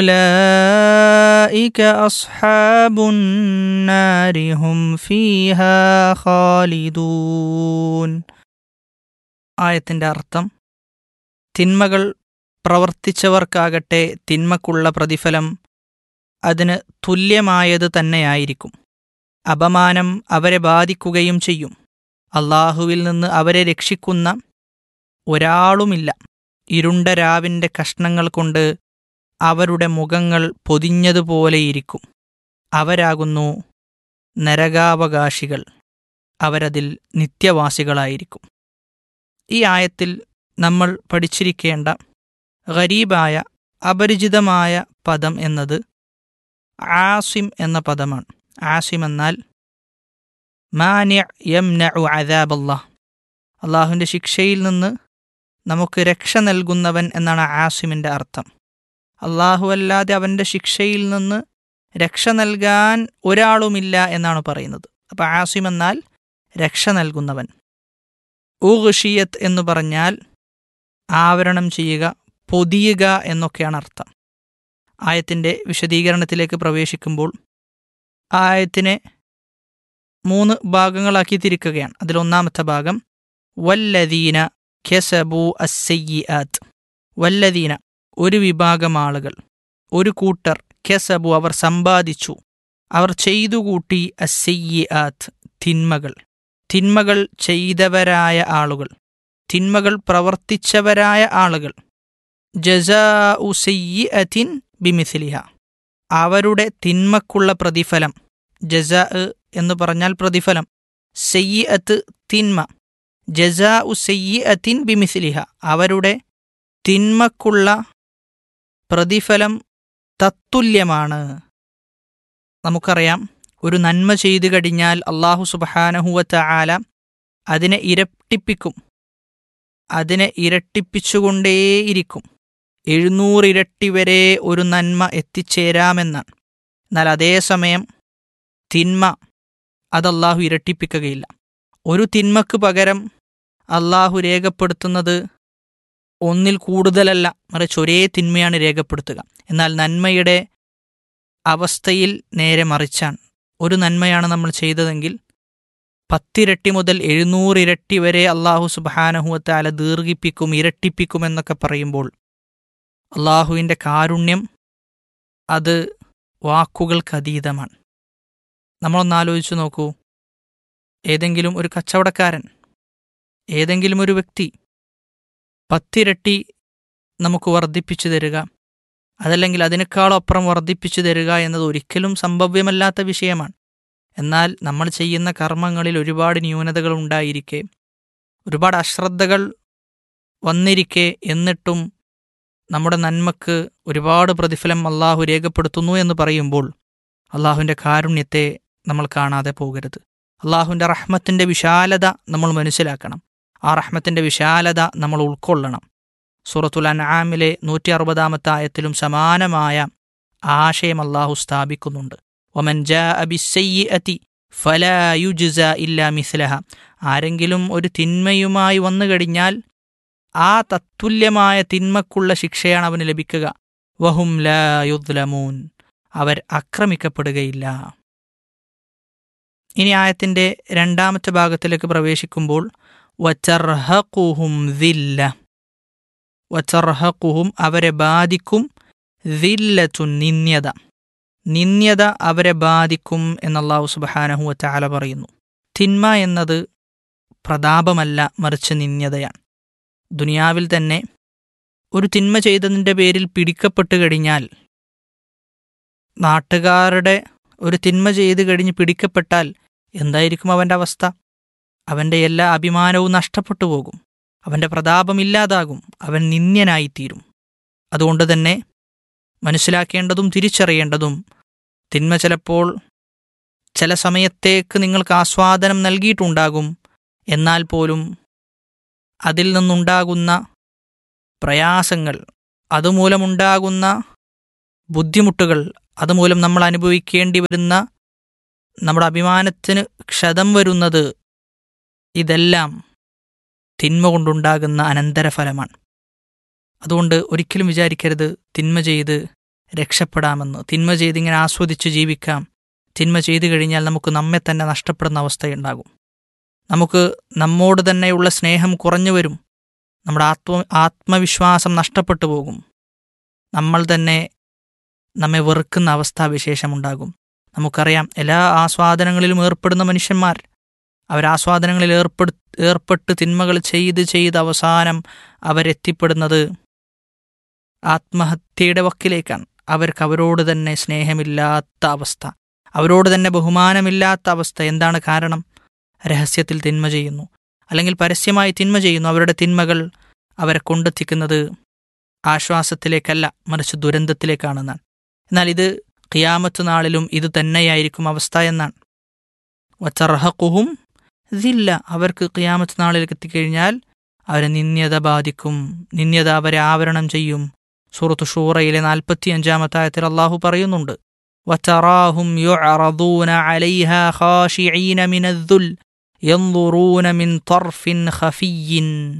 أولئك أصحاب النار هم فيها خالدون ആയത്തിൻ്റെ അർത്ഥം തിന്മകൾ പ്രവർത്തിച്ചവർക്കാകട്ടെ തിന്മക്കുള്ള പ്രതിഫലം അതിന് തുല്യമായത് തന്നെയായിരിക്കും അപമാനം അവരെ ബാധിക്കുകയും ചെയ്യും അള്ളാഹുവിൽ നിന്ന് അവരെ രക്ഷിക്കുന്ന ഒരാളുമില്ല ഇരുണ്ട രാവിൻ്റെ കഷ്ണങ്ങൾ കൊണ്ട് അവരുടെ മുഖങ്ങൾ പൊതിഞ്ഞതുപോലെയിരിക്കും അവരാകുന്നു നരകാവകാശികൾ അവരതിൽ നിത്യവാസികളായിരിക്കും ഈ ആയത്തിൽ നമ്മൾ പഠിച്ചിരിക്കേണ്ട ഗരീബായ അപരിചിതമായ പദം എന്നത് ആസിം എന്ന പദമാണ് ആസിം എന്നാൽ മാന്യ യം നഉ അദാബല്ലാഹ് അള്ളാഹുവിൻ്റെ ശിക്ഷയിൽ നിന്ന് നമുക്ക് രക്ഷ നൽകുന്നവൻ എന്നാണ് ആസിമിൻ്റെ അർത്ഥം അള്ളാഹു അല്ലാതെ അവൻ്റെ ശിക്ഷയിൽ നിന്ന് രക്ഷ നൽകാൻ ഒരാളുമില്ല എന്നാണ് പറയുന്നത് അപ്പോൾ ആസിം എന്നാൽ രക്ഷ നൽകുന്നവൻ ഊഷിയത്ത് എന്ന് പറഞ്ഞാൽ ആവരണം ചെയ്യുക പൊതിയുക എന്നൊക്കെയാണ് അർത്ഥം ആയത്തിൻ്റെ വിശദീകരണത്തിലേക്ക് പ്രവേശിക്കുമ്പോൾ ആയത്തിനെ മൂന്ന് ഭാഗങ്ങളാക്കി തിരിക്കുകയാണ് അതിലൊന്നാമത്തെ ഭാഗം വല്ലദീന ഖെസബു അസയ്യാത്ത് വല്ലദീന ഒരു വിഭാഗം ആളുകൾ ഒരു കൂട്ടർ ഖെസബു അവർ സമ്പാദിച്ചു അവർ ചെയ്തു കൂട്ടി അസയ്യാത്ത് തിന്മകൾ തിന്മകൾ ചെയ്തവരായ ആളുകൾ തിന്മകൾ പ്രവർത്തിച്ചവരായ ആളുകൾ ജസാ ഉസയ്യത്തിൻ ബിമിസിലിഹ അവരുടെ തിന്മക്കുള്ള പ്രതിഫലം ജസാ എന്ന് പറഞ്ഞാൽ പ്രതിഫലം സയ്യത്ത് തിന്മ ജസാ ഉസയ്യത്തിൻ ബിമിസിലിഹ അവരുടെ തിന്മക്കുള്ള പ്രതിഫലം തത്തുല്യമാണ് നമുക്കറിയാം ഒരു നന്മ ചെയ്തു കഴിഞ്ഞാൽ അള്ളാഹു സുബഹാനഹുവത്ത ആല അതിനെ ഇരട്ടിപ്പിക്കും അതിനെ ഇരട്ടിപ്പിച്ചുകൊണ്ടേയിരിക്കും എഴുന്നൂറിരട്ടി വരെ ഒരു നന്മ എത്തിച്ചേരാമെന്നാണ് എന്നാൽ അതേസമയം തിന്മ അത് അള്ളാഹു ഇരട്ടിപ്പിക്കുകയില്ല ഒരു തിന്മക്ക് പകരം അള്ളാഹു രേഖപ്പെടുത്തുന്നത് ഒന്നിൽ കൂടുതലല്ല മറിച്ച് ഒരേ തിന്മയാണ് രേഖപ്പെടുത്തുക എന്നാൽ നന്മയുടെ അവസ്ഥയിൽ നേരെ മറിച്ചാണ് ഒരു നന്മയാണ് നമ്മൾ ചെയ്തതെങ്കിൽ പത്തിരട്ടി മുതൽ എഴുന്നൂറിരട്ടി വരെ അള്ളാഹു സുബാനഹുവത്താല ദീർഘിപ്പിക്കും ഇരട്ടിപ്പിക്കും എന്നൊക്കെ പറയുമ്പോൾ അള്ളാഹുവിൻ്റെ കാരുണ്യം അത് വാക്കുകൾക്കതീതമാണ് നമ്മളൊന്ന് ആലോചിച്ചു നോക്കൂ ഏതെങ്കിലും ഒരു കച്ചവടക്കാരൻ ഏതെങ്കിലും ഒരു വ്യക്തി പത്തിരട്ടി നമുക്ക് വർദ്ധിപ്പിച്ചു തരിക അതല്ലെങ്കിൽ അതിനേക്കാളും അപ്പുറം വർദ്ധിപ്പിച്ചു തരിക എന്നത് ഒരിക്കലും സംഭവ്യമല്ലാത്ത വിഷയമാണ് എന്നാൽ നമ്മൾ ചെയ്യുന്ന കർമ്മങ്ങളിൽ ഒരുപാട് ന്യൂനതകൾ ഉണ്ടായിരിക്കെ ഒരുപാട് അശ്രദ്ധകൾ വന്നിരിക്കെ എന്നിട്ടും നമ്മുടെ നന്മക്ക് ഒരുപാട് പ്രതിഫലം അള്ളാഹു രേഖപ്പെടുത്തുന്നു എന്ന് പറയുമ്പോൾ അള്ളാഹുവിൻ്റെ കാരുണ്യത്തെ നമ്മൾ കാണാതെ പോകരുത് അള്ളാഹുവിൻ്റെ റഹ്മത്തിൻ്റെ വിശാലത നമ്മൾ മനസ്സിലാക്കണം ആ റഹ്മത്തിൻ്റെ വിശാലത നമ്മൾ ഉൾക്കൊള്ളണം സൂറത്തുൽ അൻആമിലെ നൂറ്റി അറുപതാമത്തെ ആയത്തിലും സമാനമായ ആശയം അള്ളാഹു സ്ഥാപിക്കുന്നുണ്ട് ഒമൻ ജാ അബിസയ്യത്തി ഫലായുജുസ ഇല്ലാ മിസ്ലഹ ആരെങ്കിലും ഒരു തിന്മയുമായി വന്നു കഴിഞ്ഞാൽ ആ തത്തുല്യമായ തിന്മക്കുള്ള ശിക്ഷയാണ് അവന് ലഭിക്കുക വഹും ലാ യുദ്ലമൂൻ അവർ ആക്രമിക്കപ്പെടുകയില്ല ഇനി ആയത്തിൻ്റെ രണ്ടാമത്തെ ഭാഗത്തിലേക്ക് പ്രവേശിക്കുമ്പോൾ വച്ചർഹഖുഹും ദില്ല വച്ചർഹഖുഹും അവരെ ബാധിക്കും ദില്ലത്തു നിന്യത നിന്യത അവരെ ബാധിക്കും എന്നല്ലാഹു സുബഹാനഹു വറ്റാല പറയുന്നു തിന്മ എന്നത് പ്രതാപമല്ല മറിച്ച് നിന്യതയാണ് ദുനിയാവിൽ തന്നെ ഒരു തിന്മ ചെയ്തതിൻ്റെ പേരിൽ പിടിക്കപ്പെട്ട് കഴിഞ്ഞാൽ നാട്ടുകാരുടെ ഒരു തിന്മ ചെയ്ത് കഴിഞ്ഞ് പിടിക്കപ്പെട്ടാൽ എന്തായിരിക്കും അവൻ്റെ അവസ്ഥ അവൻ്റെ എല്ലാ അഭിമാനവും നഷ്ടപ്പെട്ടു പോകും അവൻ്റെ പ്രതാപമില്ലാതാകും അവൻ നിന്ദ്യനായിത്തീരും അതുകൊണ്ട് തന്നെ മനസ്സിലാക്കേണ്ടതും തിരിച്ചറിയേണ്ടതും തിന്മ ചിലപ്പോൾ ചില സമയത്തേക്ക് നിങ്ങൾക്ക് ആസ്വാദനം നൽകിയിട്ടുണ്ടാകും എന്നാൽ പോലും അതിൽ നിന്നുണ്ടാകുന്ന പ്രയാസങ്ങൾ അതുമൂലമുണ്ടാകുന്ന ബുദ്ധിമുട്ടുകൾ അതുമൂലം നമ്മൾ അനുഭവിക്കേണ്ടി വരുന്ന നമ്മുടെ അഭിമാനത്തിന് ക്ഷതം വരുന്നത് ഇതെല്ലാം തിന്മ കൊണ്ടുണ്ടാകുന്ന അനന്തരഫലമാണ് അതുകൊണ്ട് ഒരിക്കലും വിചാരിക്കരുത് തിന്മ ചെയ്ത് രക്ഷപ്പെടാമെന്ന് തിന്മ ചെയ്തിങ്ങനെ ആസ്വദിച്ച് ജീവിക്കാം തിന്മ ചെയ്തു കഴിഞ്ഞാൽ നമുക്ക് നമ്മെ തന്നെ നഷ്ടപ്പെടുന്ന അവസ്ഥയുണ്ടാകും നമുക്ക് നമ്മോട് തന്നെയുള്ള സ്നേഹം കുറഞ്ഞു വരും നമ്മുടെ ആത്മ ആത്മവിശ്വാസം നഷ്ടപ്പെട്ടു പോകും നമ്മൾ തന്നെ നമ്മെ വെറുക്കുന്ന അവസ്ഥാവിശേഷമുണ്ടാകും നമുക്കറിയാം എല്ലാ ആസ്വാദനങ്ങളിലും ഏർപ്പെടുന്ന മനുഷ്യന്മാർ അവരാസ്വാദനങ്ങളിൽ ഏർപ്പെടു ഏർപ്പെട്ട് തിന്മകൾ ചെയ്ത് ചെയ്ത് അവസാനം അവരെത്തിപ്പെടുന്നത് ആത്മഹത്യയുടെ വക്കിലേക്കാണ് അവർക്ക് അവരോട് തന്നെ സ്നേഹമില്ലാത്ത അവസ്ഥ അവരോട് തന്നെ ബഹുമാനമില്ലാത്ത അവസ്ഥ എന്താണ് കാരണം രഹസ്യത്തിൽ തിന്മ ചെയ്യുന്നു അല്ലെങ്കിൽ പരസ്യമായി തിന്മ ചെയ്യുന്നു അവരുടെ തിന്മകൾ അവരെ കൊണ്ടെത്തിക്കുന്നത് ആശ്വാസത്തിലേക്കല്ല മറിച്ച് ദുരന്തത്തിലേക്കാണെന്നാണ് എന്നാൽ ഇത് ഖിയാമത്ത് നാളിലും ഇത് തന്നെയായിരിക്കും അവസ്ഥ എന്നാണ് വച്ചർഹക്കുഹും ഇതില്ല അവർക്ക് ഖിയാമത്ത് നാളിലേക്ക് എത്തിക്കഴിഞ്ഞാൽ അവരെ നിന്ദ്യത ബാധിക്കും നിന്ദ്യത അവരെ ആവരണം ചെയ്യും സൂറത്ത് ഷൂറയിലെ നാൽപ്പത്തി അഞ്ചാമത്തെ ആയത്തിൽ അള്ളാഹു പറയുന്നുണ്ട് وتراهم يعرضون عليها خاشعين من الذل ينظرون من طرف خفي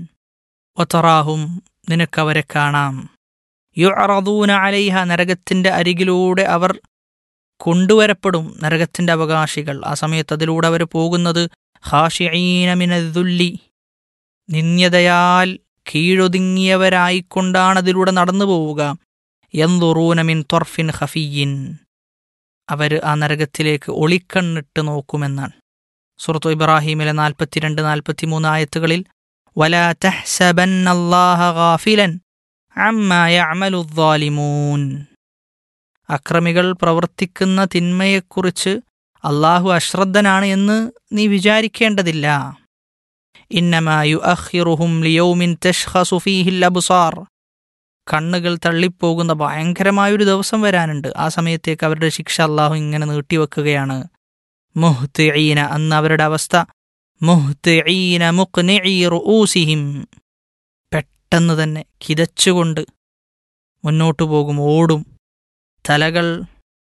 وتراهم നിനക്കവരെ കാണാം യുഅറദൂന അലൈഹ നരകത്തിന്റെ അരികിലൂടെ അവർ കൊണ്ടുവരപ്പെടും നരകത്തിന്റെ അവകാശികൾ ആ സമയത്ത് അതിലൂടെ അവർ പോകുന്നത് ഹാഷിഈനമിനദ്ദുല്ലി നിന്ദ്യതയാൽ കീഴൊതുങ്ങിയവരായിക്കൊണ്ടാണ് അതിലൂടെ നടന്നു പോവുക എന്തുറൂന മിൻ തൊർഫിൻ ഹഫിയിൻ അവർ ആ നരകത്തിലേക്ക് ഒളിക്കണ്ണിട്ട് നോക്കുമെന്നാണ് സുഹൃത്തു ഇബ്രാഹിമിലെ നാൽപ്പത്തിരണ്ട് നാൽപ്പത്തിമൂന്ന് ആയത്തുകളിൽ വലാ തഹ്സബന്നല്ലാഹ ഗാഫിലൻ അമ്മാ യഅമലു ദ്വാലിമൂൻ അക്രമികൾ പ്രവർത്തിക്കുന്ന തിന്മയെക്കുറിച്ച് അള്ളാഹു അശ്രദ്ധനാണ് എന്ന് നീ വിചാരിക്കേണ്ടതില്ല ഇന്നമാ യുഅഖിറുഹും ലിയൗമിൻ തഷ്ഖസു ഫീഹിൽ അബ്സാർ കണ്ണുകൾ തള്ളിപ്പോകുന്ന ഭയങ്കരമായൊരു ദിവസം വരാനുണ്ട് ആ സമയത്തേക്ക് അവരുടെ ശിക്ഷ അള്ളാഹു ഇങ്ങനെ നീട്ടിവെക്കുകയാണ് മുഹ്തിഈന അന്ന് അവരുടെ അവസ്ഥ മുഹ്തിഈന മുഖ്നിഈ റുഊസിഹിം പെട്ടെന്ന് തന്നെ കിതച്ചുകൊണ്ട് മുന്നോട്ടു പോകും ഓടും തലകൾ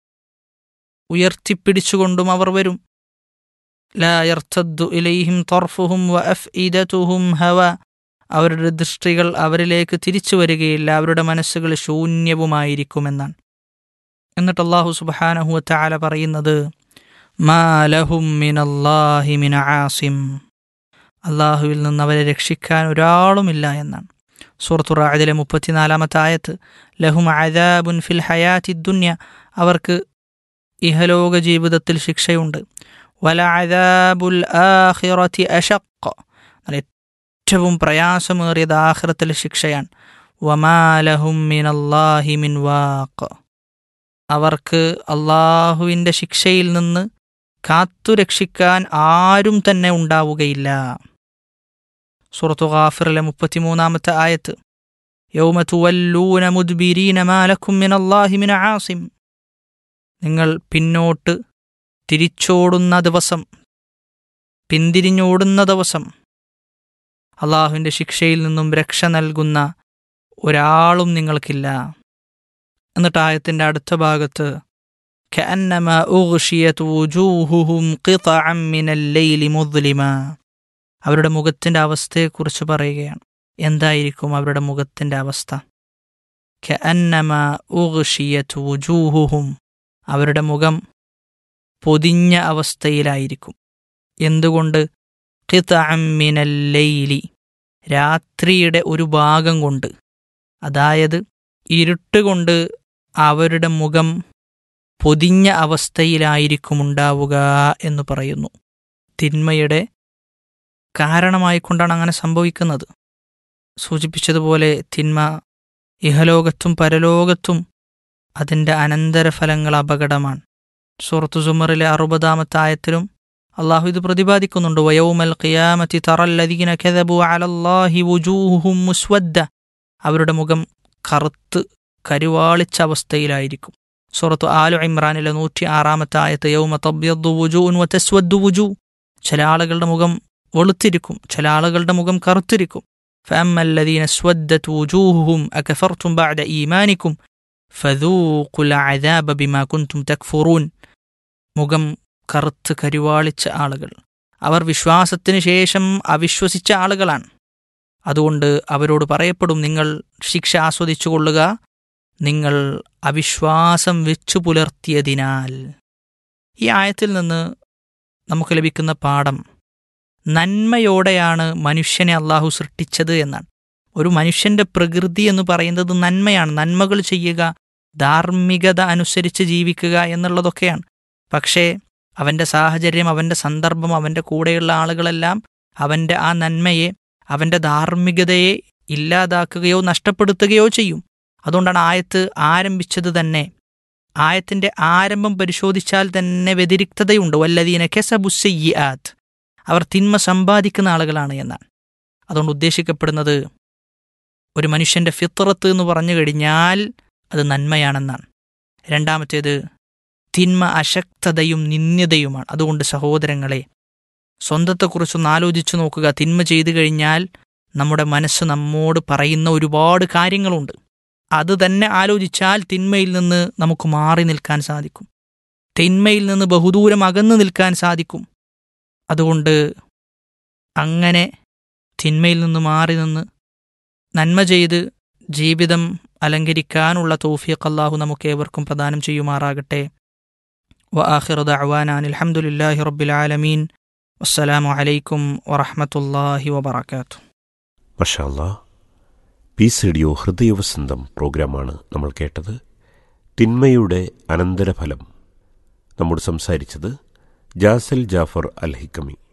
ഉയർത്തിപ്പിടിച്ചുകൊണ്ടും അവർ വരും ലാ യർത്തദ്ദു ഇലൈഹിം തൊർഫുഹും വ അഫ്ഇദതുഹും ഹവ അവരുടെ ദൃഷ്ടികൾ അവരിലേക്ക് തിരിച്ചു വരികയില്ല അവരുടെ മനസ്സുകൾ ശൂന്യവുമായിരിക്കുമെന്നാണ് എന്നിട്ട് അള്ളാഹു സുബാനഹു താല പറയുന്നത് മാലഹും മിനല്ലാഹി മിന ആസിം അള്ളാഹുവിൽ നിന്ന് അവരെ രക്ഷിക്കാൻ ഒരാളുമില്ല എന്നാണ് സൂറത്തുറ അതിലെ മുപ്പത്തിനാലാമത്തെ ആയത്ത് ലഹും അദാബുൻ ഫിൽ ഹയാത്തി ദുന്യ അവർക്ക് ഇഹലോക ജീവിതത്തിൽ ശിക്ഷയുണ്ട് വല അദാബുൽ ആഖിറത്തി അഷഖ് ഏറ്റവും പ്രയാസമേറിയത് ആഖിറത്തിലെ ശിക്ഷയാണ് വമാലഹും മിനല്ലാഹി മിൻ വാഖ് അവർക്ക് അള്ളാഹുവിൻ്റെ ശിക്ഷയിൽ നിന്ന് കാത്തുരക്ഷിക്കാൻ ആരും തന്നെ ഉണ്ടാവുകയില്ല സുറത്തു ഗാഫിറിലെ മുപ്പത്തിമൂന്നാമത്തെ ആയത്ത് യൗമ തുവല്ലൂന മുദ്ബിരീന മാലക്കും മിനല്ലാഹി മിന ആസിം നിങ്ങൾ പിന്നോട്ട് തിരിച്ചോടുന്ന ദിവസം പിന്തിരിഞ്ഞോടുന്ന ദിവസം അള്ളാഹുവിൻ്റെ ശിക്ഷയിൽ നിന്നും രക്ഷ നൽകുന്ന ഒരാളും നിങ്ങൾക്കില്ല എന്നിട്ട് ആയത്തിൻ്റെ അടുത്ത ഭാഗത്ത് كأنما أغشيت وجوههم قطعا من الليل مظلما അവരുടെ മുഖത്തിൻ്റെ അവസ്ഥയെക്കുറിച്ച് പറയുകയാണ് എന്തായിരിക്കും അവരുടെ മുഖത്തിൻ്റെ അവസ്ഥ കഅന്നമ ഉഗ്ഷിയത്ത് വുജൂഹുഹും അവരുടെ മുഖം പൊതിഞ്ഞ അവസ്ഥയിലായിരിക്കും എന്തുകൊണ്ട് കിതഅമ്മിനല്ലൈലി രാത്രിയുടെ ഒരു ഭാഗം കൊണ്ട് അതായത് ഇരുട്ട് കൊണ്ട് അവരുടെ മുഖം പൊതിഞ്ഞ അവസ്ഥയിലായിരിക്കും ഉണ്ടാവുക എന്ന് പറയുന്നു തിന്മയുടെ കാരണമായിക്കൊണ്ടാണ് അങ്ങനെ സംഭവിക്കുന്നത് സൂചിപ്പിച്ചതുപോലെ തിന്മ ഇഹലോകത്തും പരലോകത്തും അതിൻ്റെ അനന്തരഫലങ്ങൾ അപകടമാണ് സൂറത്തു സുമറിലെ അറുപതാമത്തെ ആയത്തിലും അള്ളാഹു ഇത് പ്രതിപാദിക്കുന്നുണ്ട് വയൗമൽ ഖിയാമത്തി തറല്ലദീന കെതബു അലല്ലാഹി വുജൂഹും മുസ്വദ്ദ അവരുടെ മുഖം കറുത്ത് കരുവാളിച്ച അവസ്ഥയിലായിരിക്കും സൂറത്ത് ആലു ഇമ്രാനിലെ നൂറ്റി ആറാമത്തെ ആയത്ത് യൗമ തബ്യദ്ദു വുജൂൻ വതസ്വദ്ദു വുജൂ ചില ആളുകളുടെ മുഖം വെളുത്തിരിക്കും ചില ആളുകളുടെ മുഖം കറുത്തിരിക്കും فأما الذين اسودت وجوههم أكفرتم بعد إيمانكم فذوقوا العذاب بما كنتم تكفرون മുഖം കറുത്ത് കരുവാളിച്ച ആളുകൾ അവർ വിശ്വാസത്തിന് ശേഷം അവിശ്വസിച്ച ആളുകളാണ് അതുകൊണ്ട് അവരോട് പറയപ്പെടും നിങ്ങൾ ശിക്ഷ ആസ്വദിച്ചു കൊള്ളുക നിങ്ങൾ അവിശ്വാസം വെച്ചു പുലർത്തിയതിനാൽ ഈ ആയത്തിൽ നിന്ന് നമുക്ക് ലഭിക്കുന്ന പാഠം നന്മയോടെയാണ് മനുഷ്യനെ അള്ളാഹു സൃഷ്ടിച്ചത് എന്നാണ് ഒരു മനുഷ്യന്റെ പ്രകൃതി എന്ന് പറയുന്നത് നന്മയാണ് നന്മകൾ ചെയ്യുക ധാർമ്മികത അനുസരിച്ച് ജീവിക്കുക എന്നുള്ളതൊക്കെയാണ് പക്ഷേ അവൻ്റെ സാഹചര്യം അവൻ്റെ സന്ദർഭം അവൻ്റെ കൂടെയുള്ള ആളുകളെല്ലാം അവൻ്റെ ആ നന്മയെ അവൻ്റെ ധാർമ്മികതയെ ഇല്ലാതാക്കുകയോ നഷ്ടപ്പെടുത്തുകയോ ചെയ്യും അതുകൊണ്ടാണ് ആയത്ത് ആരംഭിച്ചത് തന്നെ ആയത്തിൻ്റെ ആരംഭം പരിശോധിച്ചാൽ തന്നെ വ്യതിരിക്തതയുണ്ട് വല്ലതീന കെസബുസയ്യാത്ത് അവർ തിന്മ സമ്പാദിക്കുന്ന ആളുകളാണ് എന്നാണ് അതുകൊണ്ട് ഉദ്ദേശിക്കപ്പെടുന്നത് ഒരു മനുഷ്യൻ്റെ ഫിത്രത്ത് എന്ന് പറഞ്ഞു കഴിഞ്ഞാൽ അത് നന്മയാണെന്നാണ് രണ്ടാമത്തേത് തിന്മ അശക്തതയും നിന്ദ്യതയുമാണ് അതുകൊണ്ട് സഹോദരങ്ങളെ സ്വന്തത്തെക്കുറിച്ചൊന്ന് ആലോചിച്ചു നോക്കുക തിന്മ ചെയ്തു കഴിഞ്ഞാൽ നമ്മുടെ മനസ്സ് നമ്മോട് പറയുന്ന ഒരുപാട് കാര്യങ്ങളുണ്ട് അത് തന്നെ ആലോചിച്ചാൽ തിന്മയിൽ നിന്ന് നമുക്ക് മാറി നിൽക്കാൻ സാധിക്കും തിന്മയിൽ നിന്ന് ബഹുദൂരം അകന്നു നിൽക്കാൻ സാധിക്കും അതുകൊണ്ട് അങ്ങനെ തിന്മയിൽ നിന്ന് മാറി നിന്ന് നന്മ ചെയ്ത് ജീവിതം അലങ്കരിക്കാനുള്ള തൗഫീഖ് അള്ളാഹു നമുക്ക് ഏവർക്കും പ്രദാനം ചെയ്യുമാറാകട്ടെ وآخر دعوانا أن الحمد لله رب العالمين والسلام عليكم ورحمة الله وبركاته മഷാല്ല പീസ് റേഡിയോ ഹൃദയവസന്തം പ്രോഗ്രാമാണ് നമ്മൾ കേട്ടത് തിന്മയുടെ അനന്തരഫലം നമ്മോട് സംസാരിച്ചത് ജാസൽ ജാഫർ അൽ ഹിക്കമി